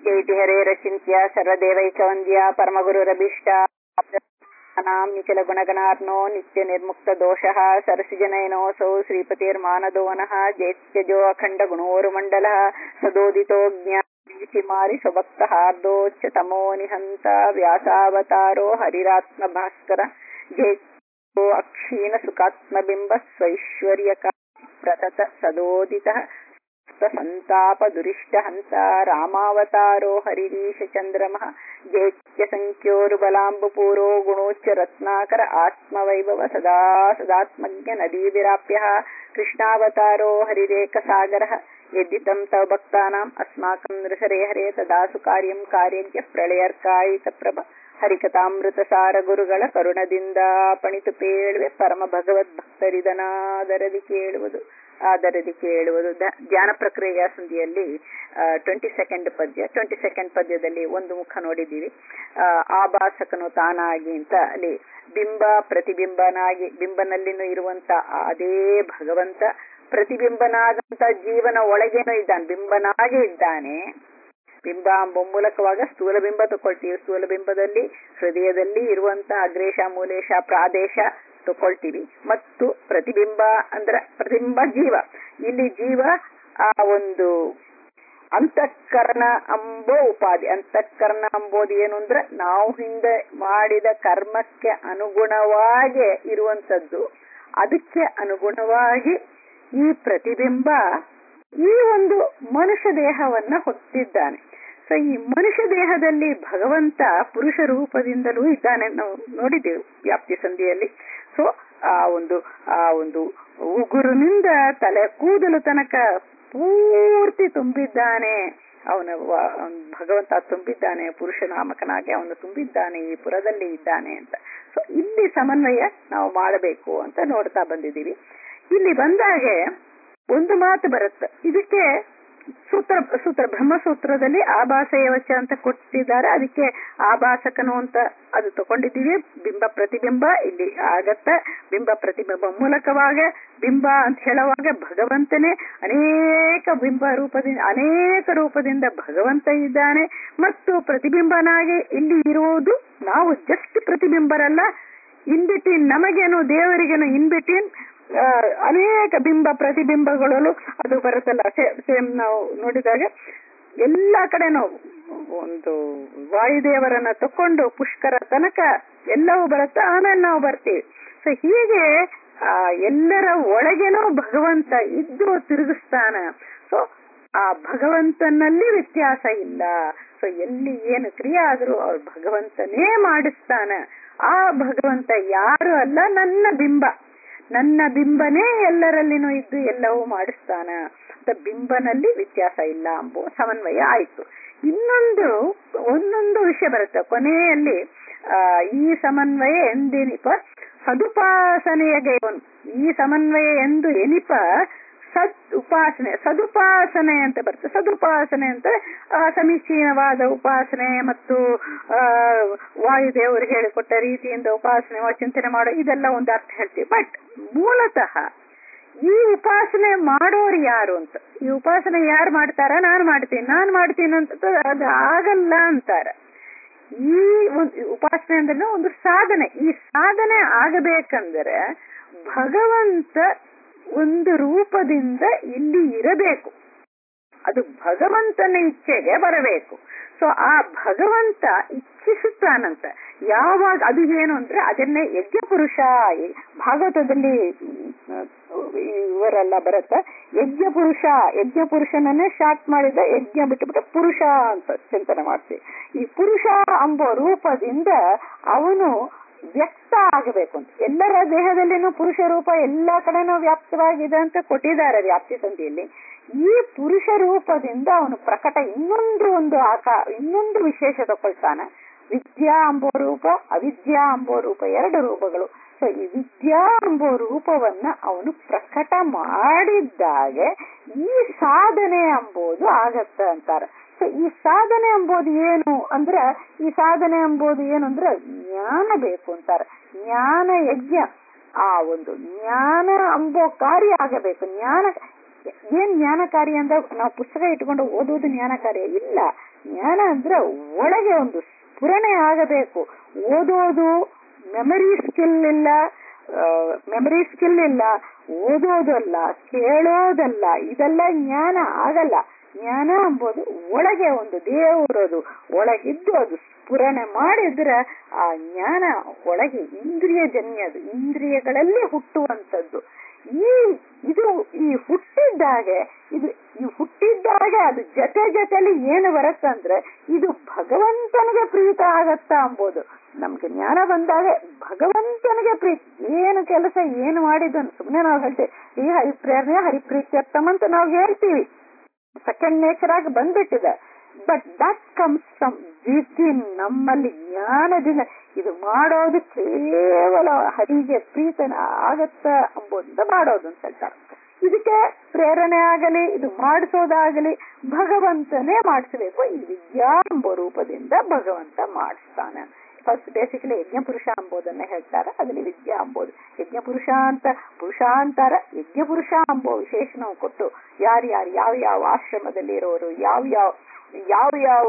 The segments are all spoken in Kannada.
ಇತಿ ಹರೇರಚಿಂತ್ಯ ಸರ್ವದೇವೈಕವಂದ್ಯ ಪರಮಗುರುರಭೀಷ್ಟ ನಾಂ ನಿಖಿಲ ಗುಣಗಣಾರ್ನೋ ನಿತ್ಯ ನಿರ್ಮುಕ್ತ ದೋಷಃ ಸರಸಿಜನಯನೋऽಸೌ ಶ್ರೀಪತಿರ್ಮಾನದೋನಃ ಜೇತ್ಯಜೋ ಅಖಂಡ ಗುಣೋರುಮಂಡಲಃ ಸದೋದಿತೋ ಜ್ಞಾನಿಮಾರಿ ಸ್ವಭಕ್ತಹಾರ್ದೋಚ್ಚ ತಮೋ ನಿಹಂತ ವ್ಯಾಸಾವತಾರೋ ಹರಿರಾತ್ಮ ಭಾಸ್ಕರ ಜೇತ್ಯೋ ಅಕ್ಷೀಣ ಸುಖಾತ್ಮಬಿಂಬ ಸ್ವೈಶ್ವರ್ಯಕ ಪ್ರತತ ಸದೋದಿತಃ ಸಂತಾಪ ದುರಿಷ್ಟ ಹಂಸ ರಾಮಾವತಾರೋ ಹರಿರೀಶ ಚಂದ್ರಮಃ ಜೇತ್ಯ ಸಂಖ್ಯೋರು ಬಲಾಂಬುಪೂರೋ ಗುಣೋಚ್ಚ ರತ್ನಾಕರ ಆತ್ಮವೈಭವ ಸದಾ ಸದಾತ್ಮಜ್ಞ ನದೀವಿರಾಪ್ಯ ಕೃಷ್ಣಾವತಾರೋ ಹರಿರೇಕ ಸಾಗರ ಯದ್ದಿತಂ ತವ ಭಕ್ತಾನಾಂ ಅಸ್ಮಾಕಂ ನೃಹರೇ ಹರೇ ತದಾಸು ಕಾರ್ಯಂ ಕಾರ್ಯಜ್ಞ ಪ್ರಳಯರ್ಕಾಯಿತ ಪ್ರಭ ಹರಿಕಥಾಮೃತ ಸಾರ ಗುರುಗಳ ಕರುಣದಿಂದ ಪಣಿತು ಪೇಳುವೆ ಪರಮ ಭಗವದ್ ಭಕ್ತರಿದನಾದರದಿ ಕೇಳುವುದು ಆದರದಿ ಕೇಳುವುದು ಧ್ಯಾನ ಪ್ರಕ್ರಿಯೆಯ ಸಂಧಿಯಲ್ಲಿ ಟ್ವೆಂಟಿ ಸೆಕೆಂಡ್ ಪದ್ಯ ಟ್ವೆಂಟಿ ಸೆಕೆಂಡ್ ಪದ್ಯದಲ್ಲಿ ಒಂದು ಮುಖ ನೋಡಿದ್ದೀವಿ ಆಭಾಸಕನು ತಾನಾಗಿ ಅಂತ ಅಲ್ಲಿ ಬಿಂಬ ಪ್ರತಿಬಿಂಬನಾಗಿ ಬಿಂಬನಲ್ಲಿನೂ ಇರುವಂತ ಅದೇ ಭಗವಂತ ಪ್ರತಿಬಿಂಬನಾದಂತ ಜೀವನ ಒಳಗೇನೂ ಇದ್ದಾನೆ ಬಿಂಬನಾಗಿ ಇದ್ದಾನೆ ಬಿಂಬ ಎಂಬ ಮೂಲಕವಾಗ ಸ್ಥೂಲ ಬಿಂಬ ತಗೊಳ್ತೀವಿ ಸ್ಥೂಲ ಬಿಂಬದಲ್ಲಿ ಹೃದಯದಲ್ಲಿ ಇರುವಂತ ಅಗ್ರೇಶ ಮೂಲೇಶ ಪ್ರಾದೇಶ ತಗೊಳ್ತೀವಿ ಮತ್ತು ಪ್ರತಿಬಿಂಬ ಅಂದ್ರ ಪ್ರತಿಬಿಂಬ ಜೀವ ಇಲ್ಲಿ ಜೀವ ಆ ಒಂದು ಅಂತಃಕರಣ ಅಂಬೋ ಉಪಾಧಿ ಅಂತಃಕರಣ ಅಂಬೋದು ಏನು ಅಂದ್ರೆ ನಾವು ಹಿಂದೆ ಮಾಡಿದ ಕರ್ಮಕ್ಕೆ ಅನುಗುಣವಾಗಿ ಇರುವಂತದ್ದು ಅದಕ್ಕೆ ಅನುಗುಣವಾಗಿ ಈ ಪ್ರತಿಬಿಂಬ ಈ ಒಂದು ಮನುಷ್ಯ ದೇಹವನ್ನ ಹೊತ್ತಿದ್ದಾನೆ ಸೊ ಈ ಮನುಷ್ಯ ದೇಹದಲ್ಲಿ ಭಗವಂತ ಪುರುಷ ರೂಪದಿಂದಲೂ ಇದ್ದಾನೆ ನಾವು ನೋಡಿದ್ದೇವೆ ವ್ಯಾಪ್ತಿ ಸಂಧಿಯಲ್ಲಿ ಸೊ ಆ ಒಂದು ಆ ಒಂದು ಉಗುರಿನಿಂದ ತಲೆ ಕೂದಲು ತನಕ ಪೂರ್ತಿ ತುಂಬಿದ್ದಾನೆ ಅವನ ಭಗವಂತ ತುಂಬಿದ್ದಾನೆ ಪುರುಷ ನಾಮಕನಾಗಿ ಅವನು ತುಂಬಿದ್ದಾನೆ ಈ ಪುರದಲ್ಲಿ ಇದ್ದಾನೆ ಅಂತ ಸೊ ಇಲ್ಲಿ ಸಮನ್ವಯ ನಾವು ಮಾಡಬೇಕು ಅಂತ ನೋಡ್ತಾ ಬಂದಿದ್ದೀವಿ ಇಲ್ಲಿ ಬಂದಾಗೆ ಒಂದು ಮಾತು ಬರುತ್ತೆ ಇದಕ್ಕೆ ಸೂತ್ರ ಸೂತ್ರ ಬ್ರಹ್ಮಸೂತ್ರದಲ್ಲಿ ಆಭಾಸಯವಚ ಅಂತ ಕೊಟ್ಟಿದ್ದಾರೆ ಅದಕ್ಕೆ ಆಭಾಸಕನು ಅಂತ ಅದು ತಗೊಂಡಿದ್ದೀವಿ ಬಿಂಬ ಪ್ರತಿಬಿಂಬ ಇಲ್ಲಿ ಆಗತ್ತ ಬಿಂಬ ಪ್ರತಿಬಿಂಬ ಮೂಲಕವಾಗ ಬಿಂಬ ಅಂತ ಹೇಳುವಾಗ ಭಗವಂತನೇ ಅನೇಕ ಬಿಂಬ ರೂಪದಿಂದ ಅನೇಕ ರೂಪದಿಂದ ಭಗವಂತ ಇದ್ದಾನೆ ಮತ್ತು ಪ್ರತಿಬಿಂಬನಾಗಿ ಇಲ್ಲಿ ಇರುವುದು ನಾವು ಜಸ್ಟ್ ಪ್ರತಿಬಿಂಬರಲ್ಲ ಇನ್ ಬಿಟ್ವೀನ್ ನಮಗೇನು ದೇವರಿಗೇನು ಇನ್ ಬಿಟ್ವೀನ್ ಅನೇಕ ಬಿಂಬ ಪ್ರತಿಬಿಂಬಗಳಲ್ಲೂ ಅದು ಬರುತ್ತಲ್ಲ ಸೇಮ್ ನಾವು ನೋಡಿದಾಗ ಎಲ್ಲಾ ಕಡೆ ನಾವು ಒಂದು ವಾಯುದೇವರನ್ನ ತಕೊಂಡು ಪುಷ್ಕರ ತನಕ ಎಲ್ಲವೂ ಬರುತ್ತೆ ಆಮೇಲೆ ನಾವು ಬರ್ತೀವಿ ಸೊ ಹೀಗೆ ಆ ಎಲ್ಲರ ಒಳಗೇನೋ ಭಗವಂತ ಇದ್ದು ತಿರುಗಿಸ್ತಾನ ಸೊ ಆ ಭಗವಂತನಲ್ಲಿ ವ್ಯತ್ಯಾಸ ಇಲ್ಲ ಸೊ ಎಲ್ಲಿ ಏನು ಕ್ರಿಯೆ ಆದ್ರೂ ಅವ್ರು ಭಗವಂತನೇ ಮಾಡಿಸ್ತಾನ ಆ ಭಗವಂತ ಯಾರು ಅಲ್ಲ ನನ್ನ ಬಿಂಬ ನನ್ನ ಬಿಂಬನೇ ಎಲ್ಲರಲ್ಲಿನೂ ಇದ್ದು ಎಲ್ಲವೂ ಮಾಡಿಸ್ತಾನ ಬಿಂಬನಲ್ಲಿ ವ್ಯತ್ಯಾಸ ಇಲ್ಲ ಎಂಬ ಸಮನ್ವಯ ಆಯ್ತು ಇನ್ನೊಂದು ಒಂದೊಂದು ವಿಷಯ ಬರುತ್ತೆ ಕೊನೆಯಲ್ಲಿ ಆ ಈ ಸಮನ್ವಯ ಎಂದೆನಿಪ ಸದುಪಾಸನೆಯ ಗೈವನು ಈ ಸಮನ್ವಯ ಎಂದು ಎನಿಪ ಸದ್ ಉಪಾಸನೆ ಸದುಪಾಸನೆ ಅಂತ ಬರುತ್ತೆ ಸದುಪಾಸನೆ ಅಂತ ಸಮೀಚೀನವಾದ ಉಪಾಸನೆ ಮತ್ತು ಆ ವಾಯುದೇವರು ಹೇಳಿಕೊಟ್ಟ ರೀತಿಯಿಂದ ಉಪಾಸನೆ ಚಿಂತನೆ ಮಾಡೋ ಇದೆಲ್ಲ ಒಂದು ಅರ್ಥ ಹೇಳ್ತೀವಿ ಬಟ್ ಮೂಲತಃ ಈ ಉಪಾಸನೆ ಮಾಡೋರು ಯಾರು ಅಂತ ಈ ಉಪಾಸನೆ ಯಾರು ಮಾಡ್ತಾರ ನಾನು ಮಾಡ್ತೀನಿ ನಾನು ಮಾಡ್ತೀನಿ ಅಂತ ಅದು ಆಗಲ್ಲ ಅಂತಾರ ಈ ಒಂದು ಉಪಾಸನೆ ಅಂದ್ರೆ ಒಂದು ಸಾಧನೆ ಈ ಸಾಧನೆ ಆಗಬೇಕಂದ್ರೆ ಭಗವಂತ ಒಂದು ರೂಪದಿಂದ ಇಲ್ಲಿ ಇರಬೇಕು ಅದು ಭಗವಂತನ ಇಚ್ಛೆಗೆ ಬರಬೇಕು ಸೊ ಆ ಭಗವಂತ ಇಚ್ಛಿಸುತ್ತಾನಂತ ಯಾವಾಗ ಅದು ಏನು ಅಂದ್ರೆ ಅದನ್ನೇ ಯಜ್ಞ ಪುರುಷ ಭಾಗವತದಲ್ಲಿ ಇವರೆಲ್ಲ ಬರುತ್ತೆ ಯಜ್ಞ ಪುರುಷ ಯಜ್ಞ ಪುರುಷನನ್ನೇ ಶಾರ್ಟ್ ಮಾಡಿದ ಯಜ್ಞ ಬಿಟ್ಟುಬಿಟ್ಟು ಪುರುಷ ಅಂತ ಚಿಂತನೆ ಮಾಡ್ತೀವಿ ಈ ಪುರುಷ ಎಂಬ ರೂಪದಿಂದ ಅವನು ವ್ಯಕ್ತ ಆಗಬೇಕು ಅಂತ ಎಲ್ಲರ ದೇಹದಲ್ಲಿನೂ ಪುರುಷ ರೂಪ ಎಲ್ಲಾ ಕಡೆನೂ ವ್ಯಾಪ್ತವಾಗಿದೆ ಅಂತ ಕೊಟ್ಟಿದ್ದಾರೆ ವ್ಯಾಪ್ತಿ ಸಂಧಿಯಲ್ಲಿ ಈ ಪುರುಷ ರೂಪದಿಂದ ಅವನು ಪ್ರಕಟ ಇನ್ನೊಂದು ಒಂದು ಆಕಾರ ಇನ್ನೊಂದು ವಿಶೇಷ ತಗೊಳ್ತಾನೆ ವಿದ್ಯಾ ಎಂಬೋ ರೂಪ ಅವಿದ್ಯಾ ಎಂಬೋ ರೂಪ ಎರಡು ರೂಪಗಳು ಸೊ ಈ ವಿದ್ಯಾ ಎಂಬೋ ರೂಪವನ್ನ ಅವನು ಪ್ರಕಟ ಮಾಡಿದ್ದಾಗೆ ಈ ಸಾಧನೆ ಎಂಬುದು ಆಗತ್ತ ಅಂತಾರೆ ಸೊ ಈ ಸಾಧನೆ ಎಂಬುದು ಏನು ಅಂದ್ರೆ ಈ ಸಾಧನೆ ಎಂಬುದು ಏನು ಅಂದ್ರೆ ಜ್ಞಾನ ಬೇಕು ಅಂತಾರೆ ಜ್ಞಾನ ಯಜ್ಞ ಆ ಒಂದು ಜ್ಞಾನ ಎಂಬೋ ಕಾರ್ಯ ಆಗಬೇಕು ಜ್ಞಾನ ಏನ್ ಜ್ಞಾನಕಾರಿ ಅಂದ್ರೆ ನಾವು ಪುಸ್ತಕ ಇಟ್ಕೊಂಡು ಓದುವುದು ಜ್ಞಾನಕಾರ್ಯ ಇಲ್ಲ ಜ್ಞಾನ ಅಂದ್ರೆ ಒಳಗೆ ಒಂದು ಸ್ಫುರಣೆ ಆಗಬೇಕು ಓದೋದು ಮೆಮರಿ ಸ್ಕಿಲ್ ಇಲ್ಲ ಮೆಮರಿ ಸ್ಕಿಲ್ ಇಲ್ಲ ಓದೋದಲ್ಲ ಕೇಳೋದಲ್ಲ ಇದೆಲ್ಲ ಜ್ಞಾನ ಆಗಲ್ಲ ಜ್ಞಾನ ಎಂಬುದು ಒಳಗೆ ಒಂದು ದೇವರದು ಒಳಗಿದ್ದು ಅದು ಸ್ಫುರಣೆ ಮಾಡಿದ್ರೆ ಆ ಜ್ಞಾನ ಒಳಗೆ ಇಂದ್ರಿಯ ಜನ್ಯದು ಇಂದ್ರಿಯಗಳಲ್ಲಿ ಹುಟ್ಟುವಂಥದ್ದು ಈ ಇದು ಈ ಹುಟ್ಟಿದ್ದಾಗೆ ಇದು ಈ ಹುಟ್ಟಿದ್ದಾಗೆ ಅದು ಜೊತೆ ಜೊತೆಲಿ ಏನು ಬರುತ್ತಂದ್ರೆ ಇದು ಭಗವಂತನಿಗೆ ಪ್ರೀತ ಆಗತ್ತಾ ಅಂಬೋದು ನಮ್ಗೆ ಜ್ಞಾನ ಬಂದಾಗ ಭಗವಂತನಿಗೆ ಪ್ರೀತಿ ಏನು ಕೆಲಸ ಏನು ಮಾಡಿದ್ದನ್ನು ಸುಮ್ಮನೆ ನಾವು ಹೇಳ್ತೇವೆ ಈ ಹರಿಪ್ರೇರಣೆ ಹರಿಪ್ರೀತ್ಯರ್ಥಮ್ ಅಂತ ನಾವು ಹೇಳ್ತೀವಿ ಸೆಕೆಂಡ್ ನೇಚರ್ ಆಗಿ ಬಂದ್ಬಿಟ್ಟಿದೆ but that comes from within ನಮ್ಮಲ್ಲಿ ಜ್ಞಾನದಿಂದ ಇದು ಮಾಡೋದು ಕೇವಲ ಹರಿಗೆ ಪ್ರೀತನ ಆಗತ್ತ ಎಂಬುದರಿಂದ ಮಾಡೋದು ಅಂತ ಹೇಳ್ತಾರೆ ಇದಕ್ಕೆ ಪ್ರೇರಣೆ ಆಗಲಿ ಇದು ಮಾಡಿಸೋದಾಗಲಿ ಭಗವಂತನೇ ಮಾಡಿಸಬೇಕು ಈ ವಿದ್ಯಾ ಎಂಬ ರೂಪದಿಂದ ಭಗವಂತ ಮಾಡಿಸ್ತಾನೆ ಫಸ್ಟ್ ಬೇಸಿಕಲಿ ಯಜ್ಞ ಪುರುಷ ಎಂಬುದನ್ನ ಹೇಳ್ತಾರೆ ಅದರಲ್ಲಿ ವಿದ್ಯಾ ಎಂಬುದು ಯಜ್ಞ ಪುರುಷ ಅಂತ ಪುರುಷಾಂತರ ಯಜ್ಞ ಪುರುಷ ಎಂಬ ವಿಶೇಷಣ ಕೊಟ್ಟು ಯಾರ್ಯಾರು ಯಾವ ಯಾವ ಆಶ್ರಮದಲ್ಲಿ ಇರೋರು ಯಾವ ಯಾವ ಯಾವ ಯಾವ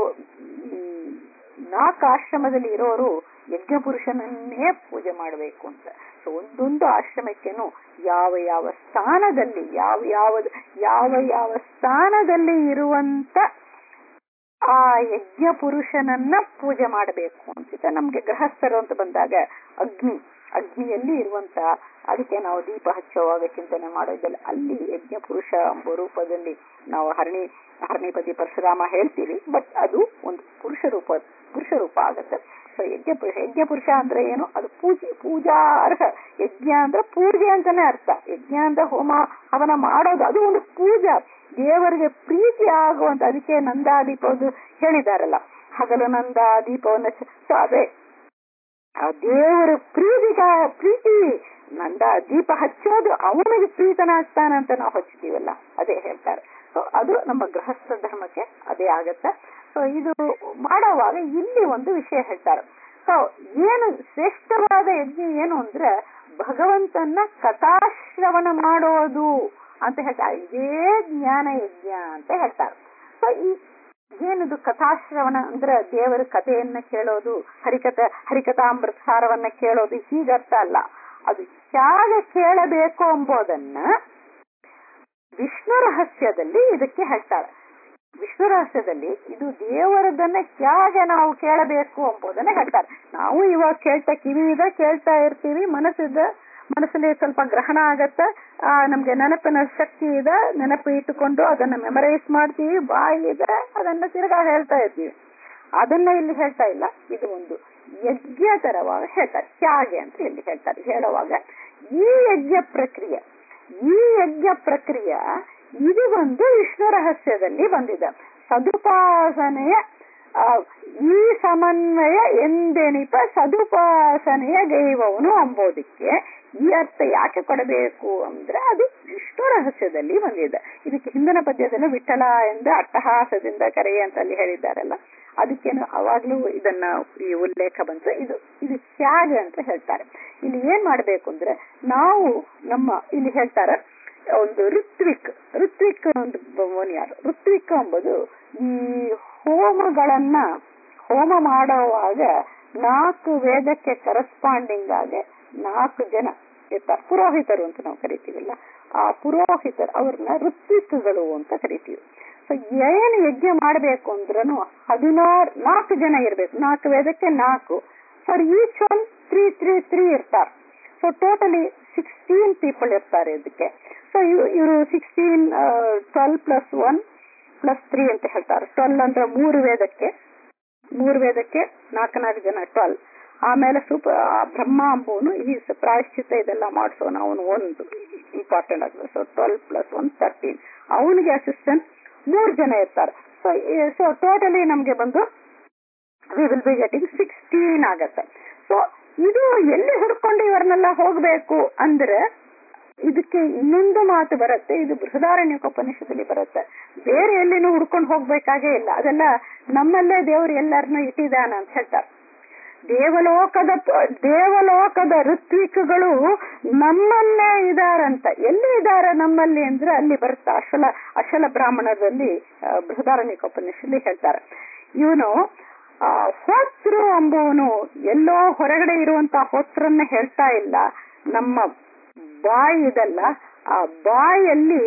ನಾಲ್ಕು ಆಶ್ರಮದಲ್ಲಿ ಇರೋರು ಯಜ್ಞ ಪುರುಷನನ್ನೇ ಪೂಜೆ ಮಾಡಬೇಕು ಅಂತ ಸೊ ಒಂದೊಂದು ಆಶ್ರಮಕ್ಕೇನು ಯಾವ ಯಾವ ಸ್ಥಾನದಲ್ಲಿ ಯಾವ ಯಾವ ಯಾವ ಯಾವ ಸ್ಥಾನದಲ್ಲಿ ಇರುವಂತ ಆ ಯಜ್ಞ ಪುರುಷನನ್ನ ಪೂಜೆ ಮಾಡಬೇಕು ಅಂತ ನಮ್ಗೆ ಗೃಹಸ್ಥರು ಅಂತ ಬಂದಾಗ ಅಗ್ನಿ ಅಗ್ನಿಯಲ್ಲಿ ಇರುವಂತ ಅದಕ್ಕೆ ನಾವು ದೀಪ ಹಚ್ಚುವಾಗ ಚಿಂತನೆ ಮಾಡೋದಿಲ್ಲ ಅಲ್ಲಿ ಯಜ್ಞ ಪುರುಷ ಎಂಬ ರೂಪದಲ್ಲಿ ನಾವು ಹರಣಿ ಹರಣಿಪತಿ ಪರಶುರಾಮ ಹೇಳ್ತೀವಿ ಬಟ್ ಅದು ಒಂದು ಪುರುಷ ರೂಪ ಪುರುಷ ರೂಪ ಆಗತ್ತೆ ಸೊ ಯಜ್ಞ ಪುರುಷ ಯಜ್ಞ ಪುರುಷ ಅಂದ್ರೆ ಏನು ಅದು ಪೂಜೆ ಪೂಜಾ ಅರ್ಹ ಯಜ್ಞ ಅಂದ್ರೆ ಪೂಜೆ ಅಂತಾನೆ ಅರ್ಥ ಯಜ್ಞ ಅಂದ್ರೆ ಹೋಮ ಹವನ ಮಾಡೋದು ಅದು ಒಂದು ಪೂಜಾ ದೇವರಿಗೆ ಪ್ರೀತಿ ಆಗುವಂತ ಅದಕ್ಕೆ ನಂದಾ ದೀಪದ್ದು ಹೇಳಿದಾರಲ್ಲ ಹಗಲು ನಂದ ದೀಪವನ್ನ ಸೊ ಅದೇ ಆ ದೇವರ ಪ್ರೀತಿಗ ಪ್ರೀತಿ ನಂದ ದೀಪ ಹಚ್ಚೋದು ಅವನಿಗೆ ಪ್ರೀತನಾಗ್ತಾನಂತ ನಾವು ಹಚ್ತೀವಲ್ಲ ಅದೇ ಹೇಳ್ತಾರೆ ಸೊ ಅದು ನಮ್ಮ ಗೃಹಸ್ಥ ಧರ್ಮಕ್ಕೆ ಅದೇ ಆಗತ್ತೆ ಸೊ ಇದು ಮಾಡೋವಾಗ ಇಲ್ಲಿ ಒಂದು ವಿಷಯ ಹೇಳ್ತಾರೆ ಸೊ ಏನು ಶ್ರೇಷ್ಠವಾದ ಯಜ್ಞ ಏನು ಅಂದ್ರೆ ಭಗವಂತನ ಕಥಾಶ್ರವಣ ಮಾಡೋದು ಅಂತ ಹೇಳ್ತಾರೆ ಇದೇ ಜ್ಞಾನ ಯಜ್ಞ ಅಂತ ಹೇಳ್ತಾರೆ ಸೊ ಈ ಏನದು ಕಥಾಶ್ರವಣ ಅಂದ್ರೆ ದೇವರ ಕಥೆಯನ್ನ ಕೇಳೋದು ಹರಿಕಥ ಹರಿಕಥಾಮೃತ ಸಾರವನ್ನ ಕೇಳೋದು ಹೀಗರ್ಥ ಅಲ್ಲ ಅದು ಹೇಗೆ ಕೇಳಬೇಕು ಎಂಬುದನ್ನ ವಿಷ್ಣು ರಹಸ್ಯದಲ್ಲಿ ಇದಕ್ಕೆ ಹೇಳ್ತಾರೆ ವಿಷ್ಣು ರಹಸ್ಯದಲ್ಲಿ ಇದು ದೇವರದನ್ನ ಹೇಗೆ ನಾವು ಕೇಳಬೇಕು ಎಂಬುದನ್ನ ಹೇಳ್ತಾರೆ ನಾವು ಇವಾಗ ಕೇಳ್ತಾ ಕಿವಿಯಿದ ಕೇಳ್ತಾ ಇರ್ತೀವಿ ಮನಸ್ಸಿದ ಮನಸ್ಸಲ್ಲಿ ಸ್ವಲ್ಪ ಗ್ರಹಣ ಆಗತ್ತ ಆ ನಮ್ಗೆ ನೆನಪಿನ ಶಕ್ತಿ ಇದೆ ನೆನಪು ಇಟ್ಟುಕೊಂಡು ಅದನ್ನ ಮೆಮರೈಸ್ ಮಾಡ್ತೀವಿ ಬಾಯಿ ಇದೆ ಅದನ್ನ ತಿರ್ಗಾ ಹೇಳ್ತಾ ಇರ್ತೀವಿ ಅದನ್ನ ಇಲ್ಲಿ ಹೇಳ್ತಾ ಇಲ್ಲ ಇದು ಒಂದು ಯಜ್ಞ ತರವಾಗ ಹೇಳ್ತಾರೆ ತ್ಯಾಗೆ ಅಂತ ಇಲ್ಲಿ ಹೇಳ್ತಾರೆ ಹೇಳುವಾಗ ಈ ಯಜ್ಞ ಪ್ರಕ್ರಿಯೆ ಈ ಯಜ್ಞ ಪ್ರಕ್ರಿಯೆ ಇದು ಒಂದು ವಿಷ್ಣು ರಹಸ್ಯದಲ್ಲಿ ಬಂದಿದೆ ಸದುಪಾಸನೆಯ ಈ ಸಮನ್ವಯ ಎಂದೆನಿಪ ಸದುಪಾಸನೆಯ ಗೈವವನು ಅಂಬೋದಕ್ಕೆ ಈ ಅರ್ಥ ಯಾಕೆ ಕೊಡಬೇಕು ಅಂದ್ರೆ ಅದು ವಿಷ್ಣು ರಹಸ್ಯದಲ್ಲಿ ಬಂದಿದೆ ಇದಕ್ಕೆ ಹಿಂದಿನ ಪದ್ಯದಲ್ಲಿ ವಿಠಲ ಎಂದು ಅಟ್ಟಹಾಸದಿಂದ ಕರೆಯ ಅಂತ ಅಲ್ಲಿ ಹೇಳಿದ್ದಾರಲ್ಲ ಅದಕ್ಕೇನು ಅವಾಗ್ಲೂ ಇದನ್ನ ಈ ಉಲ್ಲೇಖ ಬಂತು ಇದು ಇದು ಹೇಗೆ ಅಂತ ಹೇಳ್ತಾರೆ ಇಲ್ಲಿ ಏನ್ ಮಾಡ್ಬೇಕು ಅಂದ್ರೆ ನಾವು ನಮ್ಮ ಇಲ್ಲಿ ಹೇಳ್ತಾರೆ ಒಂದು ಋತ್ವಿಕ್ ಋತ್ವಿಕ್ ಒಂದು ಯಾರು ಋತ್ವಿಕ್ ಎಂಬುದು ಈ ಹೋಮಗಳನ್ನ ಹೋಮ ಮಾಡುವಾಗ ನಾಲ್ಕು ವೇದಕ್ಕೆ ಕರೆಸ್ಪಾಂಡಿಂಗ್ ಆಗಿ ನಾಲ್ಕು ಜನ ಇರ್ತಾರೆ ಪುರೋಹಿತರು ಅಂತ ನಾವು ಕರಿತೀವಿಲ್ಲ ಆ ಪುರೋಹಿತರು ಅವ್ರನ್ನ ಋತ್ವಿಕ್ಗಳು ಅಂತ ಕರಿತೀವಿ ಸೊ ಏನು ಯಜ್ಞ ಮಾಡಬೇಕು ಅಂದ್ರೂ ಹದಿನಾರು ನಾಲ್ಕು ಜನ ಇರ್ಬೇಕು ನಾಲ್ಕು ವೇದಕ್ಕೆ ನಾಲ್ಕು for each one three three three ಇರ್ತಾರೆ ಸೊ ಟೋಟಲಿ ಸಿಕ್ಸ್ಟೀನ್ ಪೀಪಲ್ ಇರ್ತಾರೆ ಇದಕ್ಕೆ ಸೊ ಇವರು sixteen twelve plus one plus three ಅಂತ ಹೇಳ್ತಾರೆ ಟ್ವೆಲ್ ಅಂದ್ರೆ ಮೂರು ವೇದಕ್ಕೆ ಮೂರು ವೇದಕ್ಕೆ ನಾಲ್ಕು ನಾಲ್ಕು ಜನ ಟ್ವೆಲ್ ಆಮೇಲೆ ಸೂಪ ಬ್ರಹ್ಮ ಅಂಬುವನು ಈ ಪ್ರಾಯಶ್ಚಿತ್ತ ಇದೆಲ್ಲ ಮಾಡಿಸೋನು ಅವನು ಒಂದು ಇಂಪಾರ್ಟೆಂಟ್ ಆಗ್ತದೆ so twelve plus one thirteen ಅವನಿಗೆ ಅಸಿಸ್ಟೆಂಟ್ ಮೂರು ಜನ ಇರ್ತಾರೆ ಸೊ ಸೊ ಟೋಟಲಿ ನಮ್ಗೆ ಬಂದು we will be getting sixteen ಆಗತ್ತೆ ಸೊ ಇದು ಎಲ್ಲಿ ಹುಡ್ಕೊಂಡು ಇವರನ್ನೆಲ್ಲ ಹೋಗ್ಬೇಕು ಅಂದ್ರೆ ಇದಕ್ಕೆ ಇನ್ನೊಂದು ಮಾತು ಬರುತ್ತೆ ಇದು ಬೃಹದಾರಣ್ಯಕೋಪನಿಷದಲ್ಲಿ ಬರುತ್ತೆ ಬೇರೆ ಎಲ್ಲಿನೂ ಹುಡ್ಕೊಂಡು ಹೋಗ್ಬೇಕಾಗೇ ಇಲ್ಲ ಅದೆಲ್ಲ ನಮ್ಮಲ್ಲೇ ದೇವರು ಎಲ್ಲರನ್ನೂ ಇಟ್ಟಿದ್ದಾನ ಅಂತ ಹೇಳ್ತಾರೆ ದೇವಲೋಕದ ದೇವಲೋಕದ ಋತ್ವಿಕಗಳು ನಮ್ಮಲ್ಲೇ ಇದಾರಂತ ಎಲ್ಲಿ ಇದಾರ ನಮ್ಮಲ್ಲಿ ಅಂದ್ರೆ ಅಲ್ಲಿ ಬರುತ್ತಾ ಅಶಲ ಅಶಲ ಬ್ರಾಹ್ಮಣದಲ್ಲಿ ಬೃಹದಾರಣ್ಯಕೋಪನಿಷಲ್ಲಿ ಹೇಳ್ತಾರೆ ಇವನು ಹೋತ್ರು ಎಂಬುವನು ಎಲ್ಲೋ ಹೊರಗಡೆ ಇರುವಂತ ಹೋತ್ರನ್ನ ಹೇಳ್ತಾ ಇಲ್ಲ ನಮ್ಮ ಬಾಯಿ ಇದಲ್ಲ ಆ ಬಾಯಲ್ಲಿ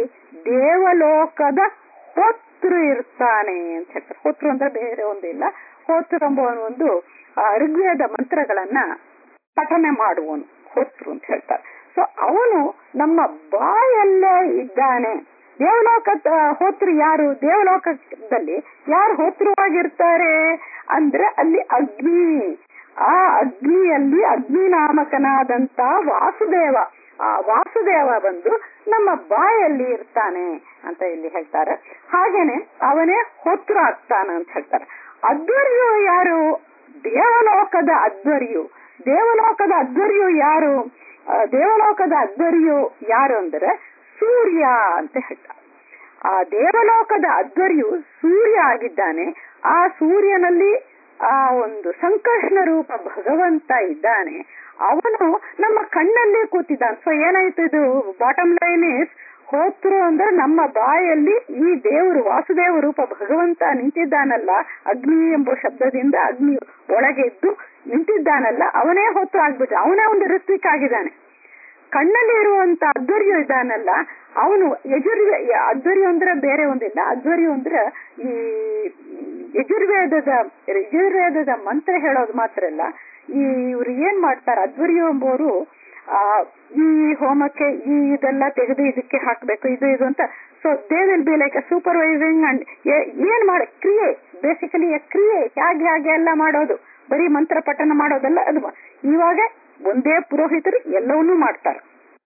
ದೇವಲೋಕದ ಹೋತೃ ಇರ್ತಾನೆ ಅಂತ ಹೇಳ್ತಾರೆ ಹೋತೃ ಅಂದ್ರೆ ಬೇರೆ ಒಂದಿಲ್ಲ ಹೋತೃ ಎಂಬುವನು ಒಂದು ಋಗ್ವೇದ ಮಂತ್ರಗಳನ್ನ ಪಠನೆ ಮಾಡುವನು ಹೋತೃ ಅಂತ ಹೇಳ್ತಾರೆ ಸೊ ಅವನು ನಮ್ಮ ಬಾಯಲ್ಲೇ ಇದ್ದಾನೆ ದೇವಲೋಕದ ಹೋತೃ ಯಾರು ದೇವಲೋಕದಲ್ಲಿ ಯಾರು ಹೋತೃವಾಗಿರ್ತಾರೆ ಅಂದ್ರೆ ಅಲ್ಲಿ ಅಗ್ನಿ ಆ ಅಗ್ನಿಯಲ್ಲಿ ಅಗ್ನಿ ನಾಮಕನಾದಂತ ವಾಸುದೇವ ಆ ವಾಸುದೇವ ಬಂದು ನಮ್ಮ ಬಾಯಲ್ಲಿ ಇರ್ತಾನೆ ಅಂತ ಇಲ್ಲಿ ಹೇಳ್ತಾರೆ ಹಾಗೇನೆ ಅವನೇ ಹೋತ್ರ ಆಗ್ತಾನ ಅಂತ ಹೇಳ್ತಾರೆ ಅಧ್ವರ್ಯು ಯಾರು ದೇವಲೋಕದ ಅಧ್ವರ್ಯು ದೇವಲೋಕದ ಅಧ್ವರ್ಯು ಯಾರು ದೇವಲೋಕದ ಅಧ್ವರ್ಯು ಯಾರು ಅಂದ್ರೆ ಸೂರ್ಯ ಅಂತ ಹೇಳ್ತಾರೆ ಆ ದೇವಲೋಕದ ಅಧ್ವರ್ಯು ಸೂರ್ಯ ಆಗಿದ್ದಾನೆ ಆ ಸೂರ್ಯನಲ್ಲಿ ಆ ಒಂದು ಸಂಕರ್ಷಣ ರೂಪ ಭಗವಂತ ಇದ್ದಾನೆ ಅವನು ನಮ್ಮ ಕಣ್ಣಲ್ಲಿ ಕೂತಿದ್ದಾನೆ ಸೊ ಏನಾಯ್ತು ಇದು ಬಾಟಮ್ ಲೈನ್ ಇಸ್ ಹೋತ್ರು ಅಂದ್ರೆ ನಮ್ಮ ಬಾಯಲ್ಲಿ ಈ ದೇವರು ವಾಸುದೇವ ರೂಪ ಭಗವಂತ ನಿಂತಿದ್ದಾನಲ್ಲ ಅಗ್ನಿ ಎಂಬ ಶಬ್ದದಿಂದ ಅಗ್ನಿ ಒಳಗೆ ಇದ್ದು ನಿಂತಿದ್ದಾನಲ್ಲ ಅವನೇ ಹೊತ್ತು ಆಗ್ಬಿಟ್ಟು ಅವನೇ ಒಂದು ಋತ್ವಿಕ್ ಆಗಿದ್ದಾನೆ ಕಣ್ಣಲ್ಲಿ ಇರುವಂತ ಅಧ್ವರ್ಯ ಇದ್ದಾನಲ್ಲ ಅವನು ಯಜುರ್ವೇ ಅಧ್ವರ್ಯ ಅಂದ್ರೆ ಬೇರೆ ಒಂದಿಲ್ಲ ಅಧ್ವರ್ಯ ಅಂದ್ರೆ ಈ ಯಜುರ್ವೇದದ ಯಜುರ್ವೇದದ ಮಂತ್ರ ಹೇಳೋದು ಮಾತ್ರ ಅಲ್ಲ ಈ ಇವ್ರು ಏನ್ ಮಾಡ್ತಾರೆ ಅಧ್ವರ್ಯ ಎಂಬುವರು ಆ ಈ ಹೋಮಕ್ಕೆ ಈ ಇದೆಲ್ಲ ತೆಗೆದು ಇದಕ್ಕೆ ಹಾಕ್ಬೇಕು ಇದು ಇದು ಅಂತ so they will be like supervising and ಏನ್ ಮಾಡ ಕ್ರಿಯೆ ಬೇಸಿಕಲಿ ಕ್ರಿಯೆ ಹೇಗೆ ಹಾಗೆ ಎಲ್ಲ ಮಾಡೋದು ಬರೀ ಮಂತ್ರ ಪಠನ ಮಾಡೋದಲ್ಲ ಅದು ಇವಾಗ ಒಂದೇ ಪುರೋಹಿತರು ಎಲ್ಲವನ್ನೂ ಮಾಡ್ತಾರೆ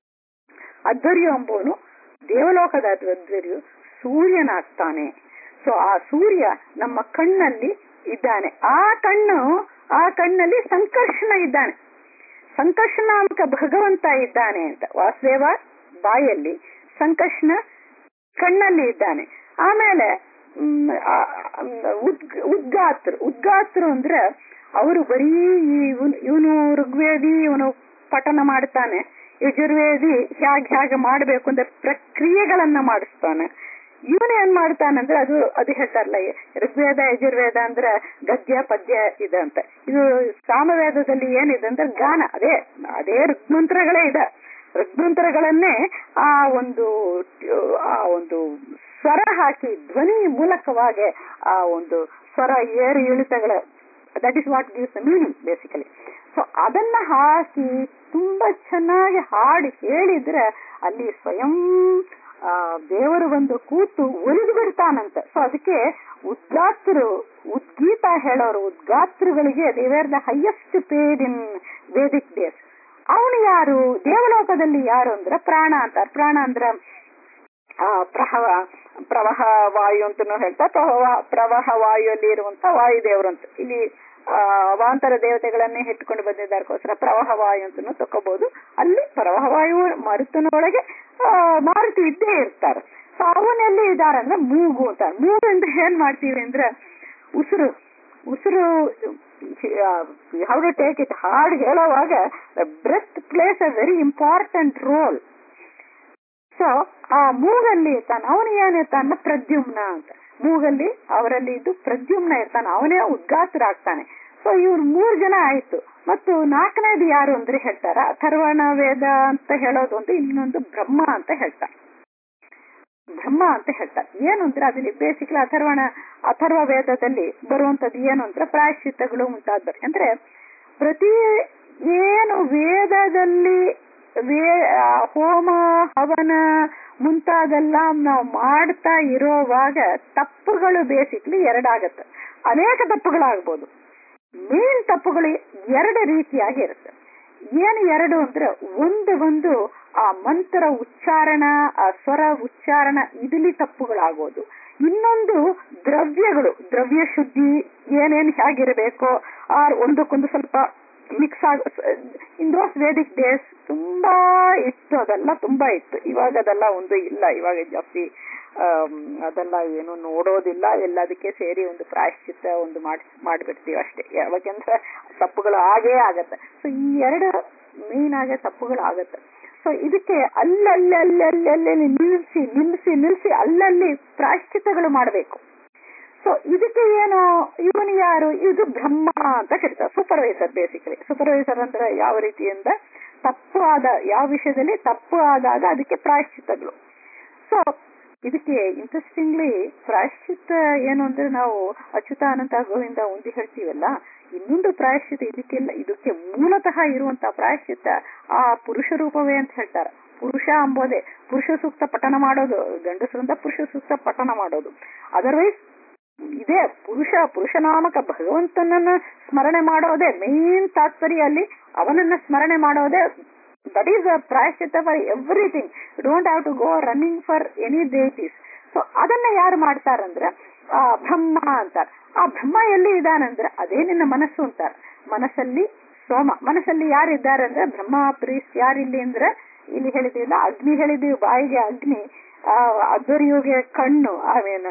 ಅಧ್ವರ್ಯ ಎಂಬುವನು ದೇವಲೋಕದ ಅಧ್ವರ್ಯು ಸೂರ್ಯನಾಗ್ತಾನೆ ಸೊ ಆ ಸೂರ್ಯ ನಮ್ಮ ಕಣ್ಣಲ್ಲಿ ಇದ್ದಾನೆ ಆ ಕಣ್ಣು ಆ ಕಣ್ಣಲ್ಲಿ ಸಂಕರ್ಷಣ ಇದ್ದಾನೆ ಸಂಕರ್ಷಣಾಮಕ ಭಗವಂತ ಇದ್ದಾನೆ ಅಂತ ವಾಸುದೇವ ಬಾಯಲ್ಲಿ ಸಂಕರ್ಷಣ ಕಣ್ಣಲ್ಲಿ ಇದ್ದಾನೆ ಆಮೇಲೆ ಉದ್ಗಾತ್ರು ಉದ್ಗಾತ್ರು ಅಂದ್ರೆ ಅವರು ಬರೀ ಇವನು ಋಗ್ವೇದಿ ಇವನು ಪಠನ ಮಾಡ್ತಾನೆ ಯಜುರ್ವೇದಿ ಹೇಗೆ ಹೇಗೆ ಮಾಡಬೇಕು ಅಂದ್ರೆ ಪ್ರಕ್ರಿಯೆಗಳನ್ನ ಮಾಡಿಸ್ತಾನೆ ಇವನು ಏನ್ ಮಾಡ್ತಾನಂದ್ರೆ ಅದು ಅದು ಹೇಳ್ತಾರಲ್ಲ ಋಗ್ವೇದ ಯಜುರ್ವೇದ ಅಂದ್ರೆ ಗದ್ಯ ಪದ್ಯ ಇದೆ ಅಂತ ಇದು ಸಾಮವೇದದಲ್ಲಿ ಏನಿದೆ ಅಂದ್ರೆ ಗಾನ ಅದೇ ಅದೇ ಋಗ್ಮಂತ್ರಗಳೇ ಇದೆ ಋಗ್ಮಂತ್ರಗಳನ್ನೇ ಆ ಒಂದು ಆ ಒಂದು ಸ್ವರ ಹಾಕಿ ಧ್ವನಿ ಮೂಲಕವಾಗಿ ಆ ಒಂದು ಸ್ವರ ಏರು ಇಳಿತಗಳ that is what gives the meaning basically so ಅದನ್ನ ಹಾಕಿ ತುಂಬಾ ಚೆನ್ನಾಗಿ ಹಾಡಿ ಹೇಳಿದ್ರೆ ಅಲ್ಲಿ ಸ್ವಯಂ ದೇವರು ಒಂದು ಕೂತು ಒಲಿದು ಬಿಡ್ತಾನಂತ ಸೊ ಅದಕ್ಕೆ ಉದ್ಗಾತ್ರು ಉದ್ಗೀತ ಹೇಳೋರು ಉದ್ಗಾತ್ರುಗಳಿಗೆ they were the highest paid in vedic days ಅವನು ಯಾರು ದೇವಲೋಕದಲ್ಲಿ ಯಾರು ಅಂದ್ರೆ ಪ್ರಾಣ ಅಂತಾರೆ ಪ್ರಾಣ ಅಂದ್ರ ಆ ಪ್ರಹವ ಪ್ರವಾಹ ವಾಯು ಅಂತನೂ ಹೇಳ್ತಾರೆ ಪ್ರವಾಹ ಪ್ರವಾಹ ವಾಯುಯಲ್ಲಿ ಇರುವಂತ ವಾಯುದೇವರು ಅಂತ ಇಲ್ಲಿ ಆ ಅವಾಂತರ ದೇವತೆಗಳನ್ನೇ ಇಟ್ಕೊಂಡು ಬಂದಿದ್ದಕ್ಕೋಸ್ಕರ ಪ್ರವಾಹ ವಾಯು ಅಂತನೂ ತಕೋಬಹುದು ಅಲ್ಲಿ ಪ್ರವಾಹ ವಾಯು ಮರುತನೊಳಗೆ ಮಾರುತಿ ಇದ್ದೇ ಇರ್ತಾರೆ ಸೊ ಅವನಲ್ಲಿ ಇದಾರೆ ಅಂದ್ರೆ ಮೂಗು ಅಂತ ಮೂಗು ಅಂದ್ರೆ ಏನ್ ಮಾಡ್ತೀವಿ ಅಂದ್ರೆ ಉಸಿರು ಉಸಿರು how to take it hard ಹೇಳೋವಾಗ breath plays a very important role so ಆ ಮೂಗಲ್ಲಿ ಇರ್ತಾನೆ ಅವನು ಏನಿರ್ತಾನ ಪ್ರದ್ಯುಮ್ನ ಅಂತ ಮೂಗಲ್ಲಿ ಅವರಲ್ಲಿ ಇದ್ದು ಪ್ರದ್ಯುಮ್ನ ಇರ್ತಾನೆ ಅವನೇ ಉದ್ಗಾತರಾಗ್ತಾನೆ ಸೊ ಇವ್ರು ಮೂರ್ ಜನ ಆಯ್ತು ಮತ್ತು ನಾಲ್ಕನೇದು ಯಾರು ಅಂದ್ರೆ ಹೇಳ್ತಾರ ಅಥರ್ವಣ ವೇದ ಅಂತ ಹೇಳೋದು ಒಂದು ಇನ್ನೊಂದು ಬ್ರಹ್ಮ ಅಂತ ಹೇಳ್ತಾರೆ ಬ್ರಹ್ಮ ಅಂತ ಹೇಳ್ತಾರೆ ಏನು ಅಂದ್ರೆ ಅದಲ್ಲಿ ಬೇಸಿಕಲಿ ಅಥರ್ವಣ ಅಥರ್ವ ವೇದದಲ್ಲಿ ಬರುವಂತದ್ದು ಏನು ಅಂದ್ರೆ ಪ್ರಾಯಶ್ಚಿತ್ತಗಳು ಮುಂತಾದ ಅಂದ್ರೆ ಪ್ರತಿ ಏನು ವೇದದಲ್ಲಿ ವೇ ಹೋಮ ಹವನ ಮುಂತಾದೆಲ್ಲ ನಾವು ಮಾಡ್ತಾ ಇರೋವಾಗ ತಪ್ಪುಗಳು ಬೇಸಿಕ್ಲಿ ಎರಡಾಗತ್ತೆ ಅನೇಕ ತಪ್ಪುಗಳಾಗ್ಬೋದು ಮೇನ್ ತಪ್ಪುಗಳು ಎರಡು ರೀತಿಯಾಗಿ ಇರುತ್ತೆ ಏನು ಎರಡು ಅಂದ್ರೆ ಒಂದು ಒಂದು ಆ ಮಂತ್ರ ಉಚ್ಚಾರಣ ಆ ಸ್ವರ ಉಚ್ಚಾರಣ ಇದಲಿ ತಪ್ಪುಗಳಾಗೋದು ಇನ್ನೊಂದು ದ್ರವ್ಯಗಳು ದ್ರವ್ಯ ಶುದ್ಧಿ ಏನೇನು ಹೇಗಿರಬೇಕೋ ಆ ಒಂದಕ್ಕೊಂದು ಸ್ವಲ್ಪ ಮಿಕ್ಸ್ ಆಗ ಇನ್ ದೋಸ್ ವೇದಿಕ್ ಡೇಸ್ ತುಂಬಾ ಇತ್ತು ಅದೆಲ್ಲ ತುಂಬಾ ಇತ್ತು ಇವಾಗ ಅದೆಲ್ಲ ಒಂದು ಇಲ್ಲ ಇವಾಗ ಜಾಸ್ತಿ ಆಮ್, ಅದೆಲ್ಲ ಏನು ನೋಡೋದಿಲ್ಲ ಎಲ್ಲದಕ್ಕೆ ಸೇರಿ ಒಂದು ಪ್ರಾಯಶ್ಚಿತ್ತ ಒಂದು ಮಾಡಿ ಮಾಡಿಬಿಡ್ತೀವಿ ಅಷ್ಟೇ ಯಾವಾಗಂದ್ರೆ ತಪ್ಪುಗಳು ಆಗೇ ಆಗತ್ತೆ ಸೊ ಈ ಎರಡು ಮೇನ್ ಆಗಿ ತಪ್ಪುಗಳು ಆಗತ್ತೆ ಸೊ ಇದಕ್ಕೆ ಅಲ್ಲಲ್ಲಿ ಅಲ್ಲಲ್ಲಿ ಅಲ್ಲಲ್ಲಿ ನಿಲ್ಲಿಸಿ ನಿಲ್ಲಿಸಿ ನಿಲ್ಲಿಸಿ ಅಲ್ಲಲ್ಲಿ ಪ್ರಾಯಶ್ಚಿತ್ತಗಳು ಮಾಡಬೇಕು ಸೊ ಇದಕ್ಕೆ ಏನು ಇವನು ಯಾರು ಇದು ಬ್ರಹ್ಮ ಅಂತ ಕರೀತಾರೆ ಸೂಪರ್ವೈಸರ್ ಬೇಸಿಕಲಿ ಸೂಪರ್ವೈಸರ್ ಅಂದ್ರೆ ಯಾವ ರೀತಿಯಿಂದ ತಪ್ಪು ಆದ ಯಾವ ವಿಷಯದಲ್ಲಿ ತಪ್ಪು ಆದಾಗ ಅದಕ್ಕೆ ಪ್ರಾಯಶ್ಚಿತ್ತಗಳು ಸೊ ಇದಕ್ಕೆ ಇಂಟ್ರೆಸ್ಟಿಂಗ್ಲಿ ಪ್ರಾಯಶ್ಚಿತ್ತ ಏನು ಅಂದ್ರೆ ನಾವು ಅಚ್ಯುತಾನಂತ ಗೋವಿಂದ ಉಂದಿ ಹೇಳ್ತೀವಲ್ಲ ಇನ್ನೊಂದು ಪ್ರಾಯಶ್ಚಿತ್ತ ಇದಕ್ಕೆಲ್ಲ ಇದಕ್ಕೆ ಮೂಲತಃ ಇರುವಂತಹ ಪ್ರಾಯಶ್ಚಿತ್ತ ಆ ಪುರುಷ ರೂಪವೇ ಅಂತ ಹೇಳ್ತಾರೆ ಪುರುಷ ಅಂಬೋದೇ ಪುರುಷ ಸೂಕ್ತ ಪಠನ ಮಾಡೋದು ಗಂಡಸರಿಂದ ಪುರುಷ ಸೂಕ್ತ ಪಠನ ಮಾಡೋದು ಅದರ್ವೈಸ್ ಇದೇ ಪುರುಷ ಪುರುಷನಾಮಕ ಭಗವಂತನನ್ನ ಸ್ಮರಣೆ ಮಾಡೋದೇ ಮೇನ್ ತಾತ್ಪರ್ಯ ಅಲ್ಲಿ ಅವನನ್ನ ಸ್ಮರಣೆ ಮಾಡೋದೇ ದಟ್ ಈಸ್ ಅ ಪ್ರಾಯಶ್ಚಿತ್ತ for everything don't have to go running for any deities so ಅದನ್ನ ಯಾರು ಮಾಡ್ತಾರಂದ್ರೆ ಆ ಬ್ರಹ್ಮ ಅಂತಾರೆ ಆ ಬ್ರಹ್ಮ ಎಲ್ಲಿ ಇದಾನಂದ್ರೆ ಅದೇ ನಿನ್ನ ಮನಸ್ಸು ಅಂತಾರೆ ಮನಸ್ಸಲ್ಲಿ ಸೋಮ ಮನಸ್ಸಲ್ಲಿ ಯಾರಿದ್ದಾರೆ ಅಂದ್ರೆ ಬ್ರಹ್ಮ ಪ್ರೀಸ್ ಯಾರಿಲ್ಲಿ ಅಂದ್ರೆ ಇಲ್ಲಿ ಹೇಳಿದಿಲ್ಲ ಅಗ್ನಿ ಹೇಳಿದೀವಿ ಬಾಯಿಗೆ ಅಗ್ನಿ ಆ ಅಧ್ವರ್ಯುಗೆ ಕಣ್ಣು ಆಮೇಲೆ